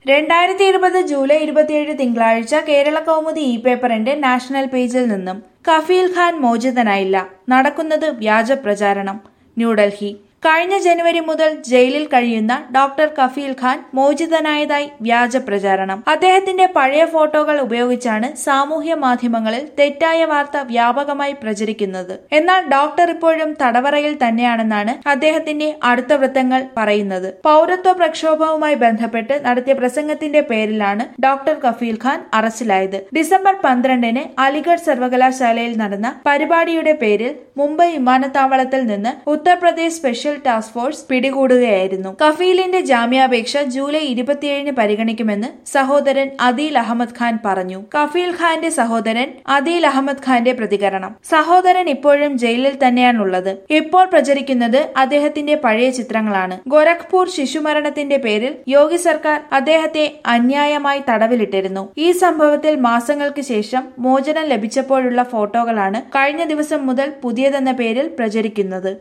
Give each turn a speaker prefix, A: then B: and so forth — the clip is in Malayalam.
A: രണ്ടായിരത്തി ഇരുപത് ജൂലൈ ഇരുപത്തിയേഴ് തിങ്കളാഴ്ച കേരള കൗമുദി ഇ പേപ്പറിന്റെ നാഷണൽ പേജിൽ നിന്നും കഫീൽ ഖാൻ മോചിതനായില്ല നടക്കുന്നത് വ്യാജ പ്രചാരണം ന്യൂഡൽഹി കഴിഞ്ഞ ജനുവരി മുതൽ ജയിലിൽ കഴിയുന്ന ഡോക്ടർ കഫീൽ ഖാൻ മോചിതനായതായി വ്യാജ പ്രചാരണം അദ്ദേഹത്തിന്റെ പഴയ ഫോട്ടോകൾ ഉപയോഗിച്ചാണ് സാമൂഹ്യ മാധ്യമങ്ങളിൽ തെറ്റായ വാർത്ത വ്യാപകമായി പ്രചരിക്കുന്നത് എന്നാൽ ഡോക്ടർ ഇപ്പോഴും തടവറയിൽ തന്നെയാണെന്നാണ് അദ്ദേഹത്തിന്റെ അടുത്ത വൃത്തങ്ങൾ പറയുന്നത് പൗരത്വ പ്രക്ഷോഭവുമായി ബന്ധപ്പെട്ട് നടത്തിയ പ്രസംഗത്തിന്റെ പേരിലാണ് ഡോക്ടർ കഫീൽ ഖാൻ അറസ്റ്റിലായത് ഡിസംബർ പന്ത്രണ്ടിന് അലിഗഡ് സർവകലാശാലയിൽ നടന്ന പരിപാടിയുടെ പേരിൽ മുംബൈ വിമാനത്താവളത്തിൽ നിന്ന് ഉത്തർപ്രദേശ് സ്പെഷ്യൽ ടാസ്ക് ഫോഴ്സ് പിടികൂടുകയായിരുന്നു കഫീലിന്റെ ജാമ്യാപേക്ഷ ജൂലൈ ഇരുപത്തിയേഴിന് പരിഗണിക്കുമെന്ന് സഹോദരൻ അദീൽ അഹമ്മദ് ഖാൻ പറഞ്ഞു കഫീൽ ഖാന്റെ സഹോദരൻ അദീൽ അഹമ്മദ് ഖാന്റെ പ്രതികരണം സഹോദരൻ ഇപ്പോഴും ജയിലിൽ തന്നെയാണുള്ളത് ഇപ്പോൾ പ്രചരിക്കുന്നത് അദ്ദേഹത്തിന്റെ പഴയ ചിത്രങ്ങളാണ് ഗോരഖ്പൂർ ശിശുമരണത്തിന്റെ പേരിൽ യോഗി സർക്കാർ അദ്ദേഹത്തെ അന്യായമായി തടവിലിട്ടിരുന്നു ഈ സംഭവത്തിൽ മാസങ്ങൾക്ക് ശേഷം മോചനം ലഭിച്ചപ്പോഴുള്ള ഫോട്ടോകളാണ് കഴിഞ്ഞ ദിവസം മുതൽ പുതിയതെന്ന പേരിൽ പ്രചരിക്കുന്നത്